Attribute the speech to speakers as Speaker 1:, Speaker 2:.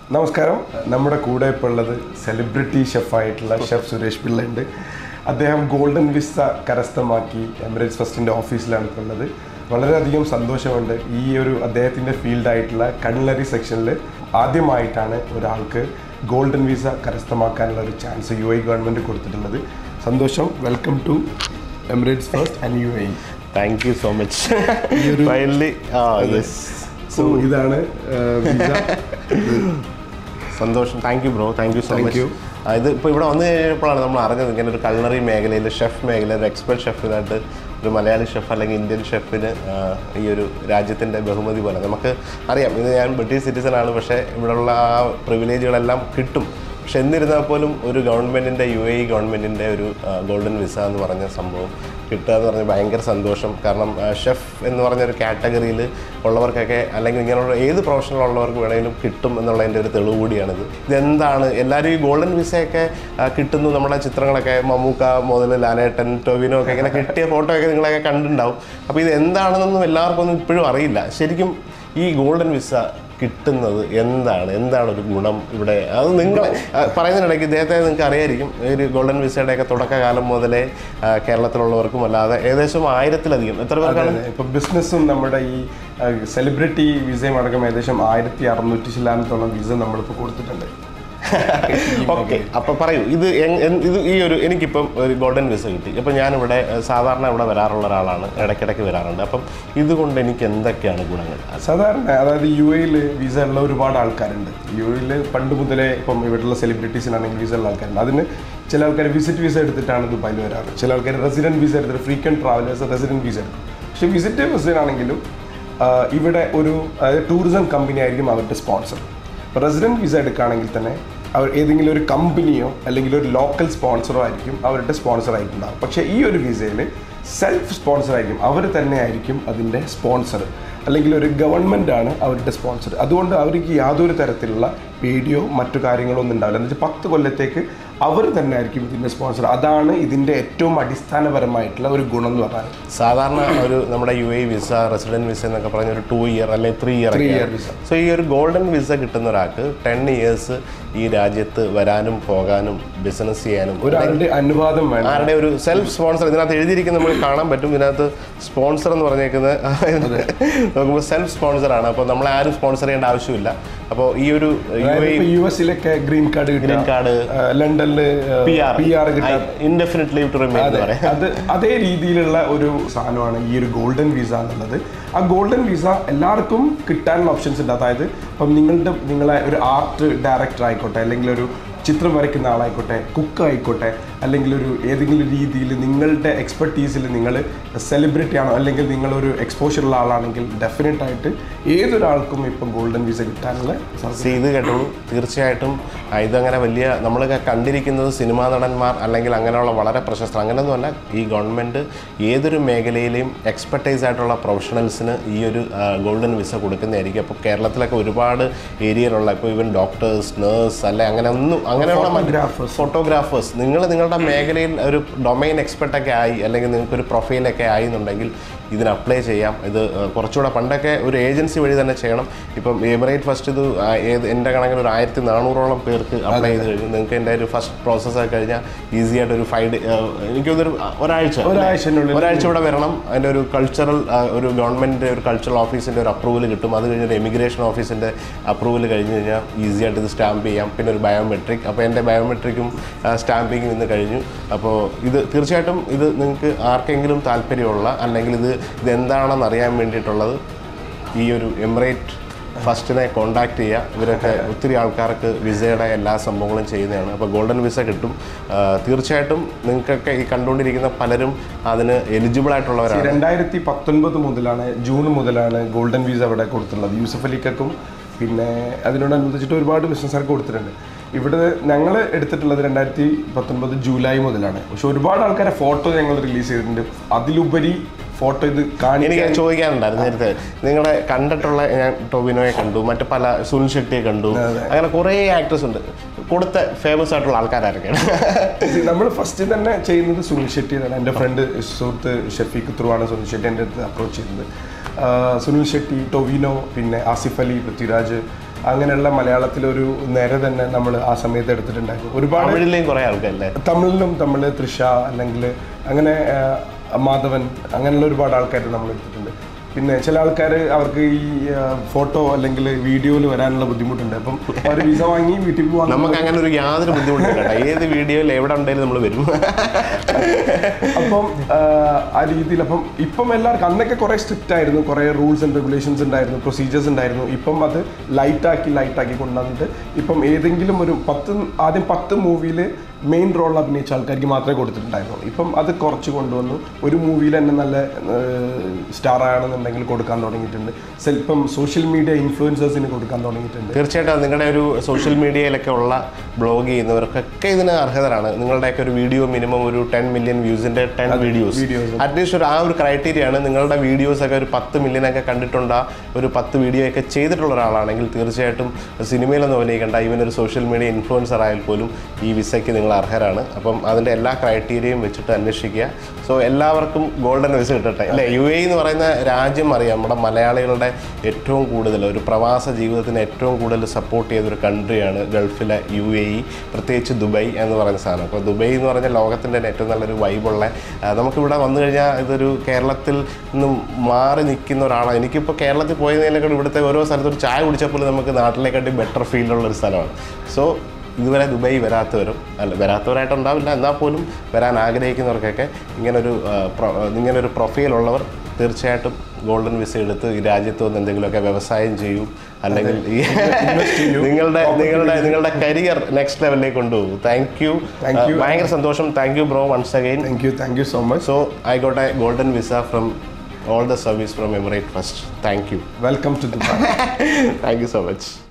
Speaker 1: നമസ്കാരം നമ്മുടെ കൂടെ ഇപ്പോൾ ഉള്ളത് സെലിബ്രിറ്റി ഷെഫായിട്ടുള്ള ഷെഫ് സുരേഷ് പിള്ള ഉണ്ട് അദ്ദേഹം ഗോൾഡൻ വിസ കരസ്ഥമാക്കി എമിറേറ്റ്സ് ഫസ്റ്റിൻ്റെ ഓഫീസിലാണ് ഇപ്പോൾ ഉള്ളത് വളരെയധികം സന്തോഷമുണ്ട് ഈ ഒരു അദ്ദേഹത്തിൻ്റെ ഫീൽഡായിട്ടുള്ള കൺലറി സെക്ഷനിൽ ആദ്യമായിട്ടാണ് ഒരാൾക്ക് ഗോൾഡൻ വിസ കരസ്ഥമാക്കാനുള്ള ഒരു ചാൻസ് യു ഐ ഗവൺമെൻറ് കൊടുത്തിട്ടുള്ളത് സന്തോഷം welcome to Emirates first and you I
Speaker 2: thank you so much finally ആ യെസ്
Speaker 1: സോ ഇതാണ് വിസ
Speaker 2: സന്തോഷം thank you bro thank you so
Speaker 1: Thank
Speaker 2: much
Speaker 1: you.
Speaker 2: ഇത് ഇപ്പോൾ ഇവിടെ വന്നു കഴിഞ്ഞപ്പോഴാണ് നമ്മൾ അറിഞ്ഞത് ഇങ്ങനെ ഒരു കൾണറി മേഖലയിൽ ഷെഫ് മേഖല ഒരു എക്സ്പെർട്ട് ഷെഫിനായിട്ട് ഒരു മലയാളി ഷെഫ് അല്ലെങ്കിൽ ഇന്ത്യൻ ഷെഫിന് ആ, ഈ ഒരു രാജ്യത്തിൻ്റെ ബഹുമതി പോലെ നമുക്ക് അറിയാം ഇത് ഞാൻ ബ്രിട്ടീഷ് സിറ്റിസൺ ആണ് പക്ഷേ ഇവിടെയുള്ള ആ പ്രിവിലേജുകളെല്ലാം കിട്ടും പക്ഷെ എന്നിരുന്നാൽ പോലും ഒരു ഗവൺമെൻറ്റിൻ്റെ യു എ ഗവൺമെൻറ്റിൻ്റെ ഒരു ഗോൾഡൻ വിസ എന്ന് പറഞ്ഞ സംഭവം കിട്ടുക എന്ന് പറഞ്ഞാൽ ഭയങ്കര സന്തോഷം കാരണം ഷെഫ് എന്ന് പറഞ്ഞ ഒരു കാറ്റഗറിയിൽ ഉള്ളവർക്കൊക്കെ അല്ലെങ്കിൽ ഇങ്ങനെയുള്ള ഏത് പ്രൊഫഷണൽ ഉള്ളവർക്ക് വേണമെങ്കിലും കിട്ടും എന്നുള്ളതിൻ്റെ ഒരു തെളിവ് കൂടിയാണിത് ഇതെന്താണ് എല്ലാവരും ഈ ഗോൾഡൻ വിസയൊക്കെ ആ, കിട്ടുന്നു നമ്മുടെ ചിത്രങ്ങളൊക്കെ മമ്മൂക്ക മുതൽ ലാലേട്ടൻ ടൊവിനോ ഒക്കെ ഇങ്ങനെ കിട്ടിയ ഫോട്ടോ ഒക്കെ നിങ്ങളൊക്കെ കണ്ടിട്ടുണ്ടാവും അപ്പോൾ ഇത് എന്താണെന്നൊന്നും എല്ലാവർക്കും ഒന്നും ഇപ്പോഴും അറിയില്ല ശരിക്കും ഈ ഗോൾഡൻ വിസ കിട്ടുന്നത് എന്താണ് എന്താണ് ഒരു ഗുണം ഇവിടെ അത് നിങ്ങൾ പറയുന്നതിനിടയ്ക്ക് ഇദ്ദേഹത്തെ നിങ്ങൾക്ക് അറിയായിരിക്കും ഒരു ഗോൾഡൻ വിസയുടെയൊക്കെ തുടക്കകാലം മുതലേ ആ, കേരളത്തിലുള്ളവർക്കും അല്ലാതെ ഏകദേശം ആയിരത്തിലധികം എത്ര പേർക്കാണ്
Speaker 1: ഇപ്പൊ ബിസിനസ്സും നമ്മുടെ ഈ സെലിബ്രിറ്റി വിസയും അടക്കം ഏകദേശം ആയിരത്തി അറുന്നൂറ്റി ശിലാനത്തോളം വിസ നമ്മളിപ്പോൾ കൊടുത്തിട്ടുണ്ട്
Speaker 2: ഓക്കെ അപ്പൊ പറയൂ ഇത് എങ്- എൻ- ഇത് ഈ ഒരു എനിക്കിപ്പം ഒരു ഗോൾഡൻ വിസ കിട്ടി അപ്പം ഞാനിവിടെ ഏഹ്, സാധാരണ ഇവിടെ വരാറുള്ള ഒരാളാണ് ഇടയ്ക്കിടയ്ക്ക് വരാറുണ്ട് അപ്പം ഇതുകൊണ്ട് എനിക്ക് എന്തൊക്കെയാണ് ഗുണങ്ങൾ
Speaker 1: സാധാരണ അതായത് യു എയിൽ വിസ ഉള്ള ഒരുപാട് ആൾക്കാരുണ്ട് യു എയിൽ പണ്ട് മുതലേ ഇപ്പം ഇവിടെയുള്ള സെലിബ്രിറ്റീസിനാണെങ്കിൽ വിസ ഉള്ള ആൾക്കാരുണ്ട് അതിന് ചില ആൾക്കാർ വിസിറ്റ് വിസ എടുത്തിട്ടാണ് ദുബായിൽ വരാറ് ചില ആൾക്കാർ റെസിഡൻറ്റ് വിസ എടുത്തിട്ട് ഫ്രീക്വൻറ്റ് ട്രാവലേഴ്സ് റെസിഡൻറ്റ് വിസ എടുക്കും പക്ഷേ വിസിറ്റ് വിസയിലാണെങ്കിലും ഇവിടെ ഒരു അതായത് ടൂറിസം കമ്പനി ആയിരിക്കും അവരുടെ സ്പോൺസർ ഇപ്പോൾ റെസിഡൻറ്റ് വിസ എടുക്കുകയാണെങ്കിൽ തന്നെ അവർ ഏതെങ്കിലും ഒരു കമ്പനിയോ അല്ലെങ്കിൽ ഒരു ലോക്കൽ സ്പോൺസറോ ആയിരിക്കും അവരുടെ സ്പോൺസർ ആയിട്ടുണ്ടാകും പക്ഷേ ഈ ഒരു വിസയിൽ സെൽഫ് സ്പോൺസർ ആയിരിക്കും അവർ തന്നെ ആയിരിക്കും അതിൻ്റെ സ്പോൺസർ അല്ലെങ്കിൽ ഒരു ഗവൺമെൻറ് ആണ് അവരുടെ സ്പോൺസർ അതുകൊണ്ട് അവർക്ക് യാതൊരു തരത്തിലുള്ള പേടിയോ മറ്റു കാര്യങ്ങളോ ഒന്നും ഉണ്ടാവില്ല എന്ന് വെച്ചാൽ പത്ത് കൊല്ലത്തേക്ക് അവർ തന്നെ ആയിരിക്കും ഇതിൻ്റെ സ്പോൺസർ അതാണ് ഇതിൻ്റെ ഏറ്റവും അടിസ്ഥാനപരമായിട്ടുള്ള ഒരു ഗുണം എന്ന് പറഞ്ഞാൽ
Speaker 2: സാധാരണ ഒരു നമ്മുടെ U A visa resident visa എന്നൊക്കെ പറഞ്ഞ ഒരു ടു ഇയർ അല്ലെങ്കിൽ three year
Speaker 1: Three year visa.
Speaker 2: So ഈ ഒരു ഗോൾഡൻ വിസ കിട്ടുന്ന ഒരാൾക്ക് ടെൻ ഇയേഴ്സ് ഈ രാജ്യത്ത് വരാനും പോകാനും ബിസിനസ് ചെയ്യാനും
Speaker 1: ഒരാളുടെ അനുവാദം വേണം
Speaker 2: ആരുടെ ഒരു സെൽഫ് സ്പോൺസർ ഇതിനകത്ത് എഴുതിയിരിക്കുന്ന നമുക്ക് കാണാൻ പറ്റും ഇതിനകത്ത് സ്പോൺസർ എന്ന് പറഞ്ഞേക്കുന്നത് നോക്കുമ്പോൾ സെൽഫ് സ്പോൺസർ ആണ് അപ്പോൾ നമ്മളെ ആരും സ്പോൺസർ ചെയ്യേണ്ട ആവശ്യമില്ല അപ്പോൾ ഈ ഒരു യു എ
Speaker 1: യു എസിലൊക്കെ ഗ്രീൻ കാർഡ്
Speaker 2: ഗ്രീൻ
Speaker 1: കിട്ടുക
Speaker 2: കാർഡ്
Speaker 1: ലണ്ടനില്
Speaker 2: പി ആർ
Speaker 1: പി ആർ കിട്ടുക
Speaker 2: ഇൻഡെഫിനിറ്റ് ലീവ് ടു റിമെയിൻ എന്ന്
Speaker 1: അതെ
Speaker 2: പറയാം
Speaker 1: അത് അതേ രീതിയിലുള്ള ഒരു സാധനമാണ് ഈ ഒരു ഗോൾഡൻ വിസ എന്നുള്ളത് ആ ഗോൾഡൻ വിസ എല്ലാവർക്കും കിട്ടാനുള്ള ഓപ്ഷൻസ് ഉണ്ട് അതായത് ഇപ്പം നിങ്ങളുടെ നിങ്ങളെ ഒരു ആർട്ട് ഡയറക്ടർ ആയിക്കോട്ടെ അല്ലെങ്കിൽ ഒരു ചിത്രം വരയ്ക്കുന്ന ആളായിക്കോട്ടെ കുക്ക് ആയിക്കോട്ടെ അല്ലെങ്കിൽ ഒരു ഏതെങ്കിലും രീതിയിൽ നിങ്ങളുടെ എക്സ്പെർട്ടീസിൽ നിങ്ങൾ സെലിബ്രിറ്റി ആണോ അല്ലെങ്കിൽ നിങ്ങളൊരു എക്സ്പോഷറുള്ള ആളാണെങ്കിൽ ഡെഫിനറ്റ് ആയിട്ട് ഏതൊരാൾക്കും ഇപ്പം ഗോൾഡൻ വിസ കിട്ടാനുള്ള സാധ്യത
Speaker 2: സി ഇത് കേട്ടോളൂ തീർച്ചയായിട്ടും ആ, ഇതങ്ങനെ വലിയ നമ്മളൊക്കെ കണ്ടിരിക്കുന്നത് സിനിമാ നടന്മാർ അല്ലെങ്കിൽ അങ്ങനെയുള്ള വളരെ പ്രശസ്തർ അങ്ങനെയൊന്നുമല്ല ഈ ഗവൺമെൻറ് ഏതൊരു മേഖലയിലെയും എക്സ്പെർട്ടൈസ് ആയിട്ടുള്ള പ്രൊഫഷണൽസിന് ഈ ഒരു ഗോൾഡൻ വിസ കൊടുക്കുന്നതായിരിക്കും അപ്പോൾ കേരളത്തിലൊക്കെ ഒരുപാട് ഏരിയയിലുള്ള ഇപ്പോൾ ഈവൻ ഡോക്ടേഴ്സ് നേഴ്സ് അല്ലെ അങ്ങനെ ഒന്നും അങ്ങനെയുള്ള
Speaker 1: Photographers.
Speaker 2: ഫോട്ടോഗ്രാഫേഴ്സ് നിങ്ങൾ നിങ്ങളുടെ മേഖലയിൽ ഒരു ഡൊമൈൻ എക്സ്പെർട്ടൊക്കെ ആയി അല്ലെങ്കിൽ നിങ്ങൾക്ക് ഒരു പ്രൊഫൈലൊക്കെ ആയി എന്നുണ്ടെങ്കിൽ ഇതിന് അപ്ലൈ ചെയ്യാം ഇത് ആ, കുറച്ചുകൂടെ പണ്ടൊക്കെ ഒരു ഏജൻസി വഴി തന്നെ ചെയ്യണം ഇപ്പം എമിറേറ്റ് ഫസ്റ്റ് ഇത് ആ, ഏത് എൻ്റെ കണക്കിന് ഒരു ആയിരത്തി നാനൂറോളം പേർക്ക് അപ്ലൈ ചെയ്ത് കഴിഞ്ഞു നിങ്ങൾക്ക് എൻ്റെ ഒരു ഫസ്റ്റ് പ്രോസസ്സ് ആയി കഴിഞ്ഞാൽ ഈസി ആയിട്ട് ഒരു ഫൈവ് ഡേ എനിക്കൊന്നൊരു ഒരാഴ്ച
Speaker 1: ഒരാഴ്ചനുള്ളിൽ
Speaker 2: ഒരാഴ്ച ഇവിടെ വരണം അതിൻ്റെ ഒരു കൾച്ചറൽ ഒരു ഗവൺമെൻറ് ഒരു കൾച്ചറൽ ഓഫീസിൻ്റെ ഒരു അപ്രൂവൽ കിട്ടും അത് കഴിഞ്ഞ് ഒരു എമിഗ്രേഷൻ ഓഫീസിൻ്റെ അപ്രൂവൽ കഴിഞ്ഞ് കഴിഞ്ഞാൽ ഈസി ആയിട്ട് ഇത് സ്റ്റാമ്പ് ചെയ്യാം പിന്നെ ഒരു ബയോമെട്രിക് അപ്പോൾ എൻ്റെ ബയോമെട്രിക്കും സ്റ്റാമ്പിങ്ങും ഇന്ന് കഴിഞ്ഞു അപ്പോൾ ഇത് തീർച്ചയായിട്ടും ഇത് നിങ്ങൾക്ക് ആർക്കെങ്കിലും താല്പര്യമുള്ള അല്ലെങ്കിൽ ഇത് ഇതെന്താണെന്ന് അറിയാൻ വേണ്ടിയിട്ടുള്ളത് ഈ ഒരു എമിറേറ്റ് ഫസ്റ്റിനെ കോണ്ടാക്ട് ചെയ്യുക ഇവരൊക്കെ ഒത്തിരി ആൾക്കാർക്ക് വിസയുടെ എല്ലാ സംഭവങ്ങളും ചെയ്യുന്നതാണ് അപ്പോൾ ഗോൾഡൻ വിസ കിട്ടും ആ, തീർച്ചയായിട്ടും നിങ്ങൾക്കൊക്കെ ഈ കണ്ടുകൊണ്ടിരിക്കുന്ന പലരും അതിന് എലിജിബിൾ ആയിട്ടുള്ളവരാണ്
Speaker 1: രണ്ടായിരത്തി പത്തൊൻപത് മുതലാണ് ജൂൺ മുതലാണ് ഗോൾഡൻ വീസ അവിടെ കൊടുത്തിട്ടുള്ളത് യൂസഫ് അലിക്കും പിന്നെ അതിനോടനുബന്ധിച്ചിട്ട് ഒരുപാട് ബിസിനസ്സുകാർക്ക് കൊടുത്തിട്ടുണ്ട് ഇവിടെ ഞങ്ങൾ എടുത്തിട്ടുള്ളത് രണ്ടായിരത്തി പത്തൊൻപത് ജൂലൈ മുതലാണ് പക്ഷെ ഒരുപാട് ആൾക്കാരെ ഫോട്ടോ ഞങ്ങൾ റിലീസ് ചെയ്തിട്ടുണ്ട് അതിലുപരി ഫോട്ടോ ഇത്
Speaker 2: എനിക്ക്
Speaker 1: കാണിക്കാൻ
Speaker 2: ചോദിക്കാനുണ്ടായിരുന്നു നേരത്തെ നിങ്ങളെ കണ്ടിട്ടുള്ള ഞാൻ ടൊവിനോയെ കണ്ടു മറ്റു പല സുനിൽ ഷെട്ടിയെ കണ്ടു അങ്ങനെ കുറേ ആക്ടേഴ്സ് ഉണ്ട് കൊടുത്ത ഫേമസ് ആയിട്ടുള്ള ആൾക്കാരൊക്കെയാണ്
Speaker 1: നമ്മൾ ഫസ്റ്റ് തന്നെ ചെയ്യുന്നത് സുനിൽ ഷെട്ടിയാണ് എൻ്റെ ഫ്രണ്ട് സുഹൃത്ത് ഷഫീഖ് ത്രൂ ആണ് സുനിൽ ഷെട്ടി എൻ്റെ അടുത്ത് അപ്രോച്ച് ചെയ്തത് ആ, സുനിൽ ഷെട്ടി ടൊവിനോ പിന്നെ ആസിഫ് അലി പൃഥ്വിരാജ് അങ്ങനെയുള്ള മലയാളത്തിലൊരു നിര തന്നെ നമ്മൾ ആ സമയത്ത് എടുത്തിട്ടുണ്ടായിരുന്നു ഒരുപാട്
Speaker 2: തമിഴിലെയും കുറേ ആൾക്കാരല്ലേ
Speaker 1: തമിഴിലും തമിഴ് തൃഷ അല്ലെങ്കിൽ അങ്ങനെ ആ, മാധവൻ അങ്ങനെയുള്ള ഒരുപാട് ആൾക്കാർ നമ്മൾ എടുത്തിട്ടുണ്ട് പിന്നെ ചില ആൾക്കാർ അവർക്ക് ഈ ഫോട്ടോ അല്ലെങ്കിൽ വീഡിയോയിൽ വരാനുള്ള ബുദ്ധിമുട്ടുണ്ട് അപ്പം അവർ വിസ വാങ്ങി വീട്ടിൽ പോകാൻ
Speaker 2: നമുക്ക് അങ്ങനെ ഒരു യാതൊരു ബുദ്ധിമുട്ടില്ല കേട്ടോ ഏത് വീഡിയോയിൽ എവിടെ ഉണ്ടെങ്കിലും നമ്മൾ വരും
Speaker 1: അപ്പം ആ, ആ രീതിയിൽ അപ്പം ഇപ്പം എല്ലാവർക്കും അന്നൊക്കെ കുറേ സ്ട്രിക്റ്റ് ആയിരുന്നു കുറേ റൂൾസ് ആൻഡ് റെഗുലേഷൻസ് ഉണ്ടായിരുന്നു പ്രൊസീജിയേഴ്സ് ഉണ്ടായിരുന്നു ഇപ്പം അത് ലൈറ്റാക്കി ലൈറ്റാക്കി കൊണ്ടുവന്നിട്ട് ഇപ്പം ഏതെങ്കിലും ഒരു പത്ത് ആദ്യം പത്ത് മൂവിയിൽ മെയിൻ റോൾ അഭിനയിച്ച ആൾക്കാർക്ക് മാത്രമേ കൊടുത്തിട്ടുണ്ടായിരുന്നുള്ളൂ ഇപ്പം അത് കുറച്ച് കൊണ്ടുവന്നു ഒരു മൂവിയിൽ തന്നെ നല്ല സ്റ്റാർ ആണെന്നുണ്ടെങ്കിൽ കൊടുക്കാൻ തുടങ്ങിയിട്ടുണ്ട് സെൽ- ഇപ്പം സോഷ്യൽ മീഡിയ ഇൻഫ്ലുവൻസേഴ്സിന് കൊടുക്കാൻ തുടങ്ങിയിട്ടുണ്ട്
Speaker 2: തീർച്ചയായിട്ടും നിങ്ങളുടെ ഒരു സോഷ്യൽ മീഡിയയിലൊക്കെ ഉള്ള ബ്ലോഗ് ചെയ്യുന്നവർക്കൊക്കെ ഇതിന് അർഹതരാണ് നിങ്ങളുടെയൊക്കെ ഒരു വീഡിയോ മിനിമം ഒരു ടെൻ മില്യൺ വ്യൂസിന്റെ ടെൻ വീഡിയോസ്
Speaker 1: videos.
Speaker 2: അറ്റ്ലീസ്റ്റ് ഒരു ആ ഒരു ക്രൈറ്റീരിയ ആണ് നിങ്ങളുടെ വീഡിയോസ് ഒക്കെ ഒരു പത്ത് മില്യൺ ഒക്കെ കണ്ടിട്ടുണ്ട ഒരു പത്ത് വീഡിയോ ഒക്കെ ചെയ്തിട്ടുള്ള ഒരാളാണെങ്കിൽ തീർച്ചയായിട്ടും സിനിമയിലൊന്നും അഭിനയിക്കേണ്ട ഈവൻ ഒരു സോഷ്യൽ മീഡിയ ഇൻഫ്ലുവൻസർ ആയാൽ പോലും ഈ വിസയ്ക്ക് നിങ്ങൾ അർഹരാണ് അപ്പം അതിൻ്റെ എല്ലാ ക്രൈറ്റീരിയയും വെച്ചിട്ട് അന്വേഷിക്കുക സോ എല്ലാവർക്കും ഗോൾഡൻ വിസ കിട്ടട്ടെ അല്ലേ യു എ എന്ന് പറയുന്ന രാജ്യം അറിയാം നമ്മുടെ മലയാളികളുടെ ഏറ്റവും കൂടുതൽ ഒരു പ്രവാസ ജീവിതത്തിന് ഏറ്റവും കൂടുതൽ സപ്പോർട്ട് ചെയ്ത ഒരു കൺട്രിയാണ് ഗൾഫിലെ യു എ ഇ പ്രത്യേകിച്ച് ദുബൈ എന്ന് പറയുന്ന സാധനം അപ്പോൾ ദുബൈ എന്ന് പറഞ്ഞ ലോകത്തിൻ്റെ തന്നെ ഏറ്റവും നല്ലൊരു വൈബുള്ള ആ, നമുക്കിവിടെ വന്നു കഴിഞ്ഞാൽ ഇതൊരു കേരളത്തിൽ നിന്നും മാറി നിൽക്കുന്ന ഒരാളാണ് എനിക്കിപ്പോൾ കേരളത്തിൽ പോയതിനേക്കാൾ ഇവിടുത്തെ ഓരോ സ്ഥലത്ത് ഒരു ചായ കുടിച്ചപ്പോൾ നമുക്ക് നാട്ടിലേക്കാട്ടി ബെറ്റർ ഫീലുള്ള ഒരു സ്ഥലമാണ് സോ ഇതുവരെ ദുബായ് വരാത്തവരും അല്ല വരാത്തവരായിട്ടുണ്ടാവില്ല എന്നാൽ പോലും വരാൻ ആഗ്രഹിക്കുന്നവർക്കൊക്കെ ഇങ്ങനൊരു ആ, പ്രൊ- ഇങ്ങനൊരു പ്രൊഫൈലുള്ളവർ തീർച്ചയായിട്ടും ഗോൾഡൻ വിസ എടുത്ത് ഈ രാജ്യത്ത് വന്ന് എന്തെങ്കിലുമൊക്കെ വ്യവസായം ചെയ്യൂ അല്ലെങ്കിൽ ഈ നിങ്ങളുടെ നിങ്ങളുടെ നിങ്ങളുടെ കരിയർ നെക്സ്റ്റ് ലെവലിലേക്ക് കൊണ്ടുപോകും താങ്ക് യു
Speaker 1: Thank you.
Speaker 2: ഭയങ്കര സന്തോഷം thank you bro once again
Speaker 1: thank you thank you so much
Speaker 2: so I got a golden visa from all the service from Emirate first thank you
Speaker 1: welcome to Dubai
Speaker 2: thank you so much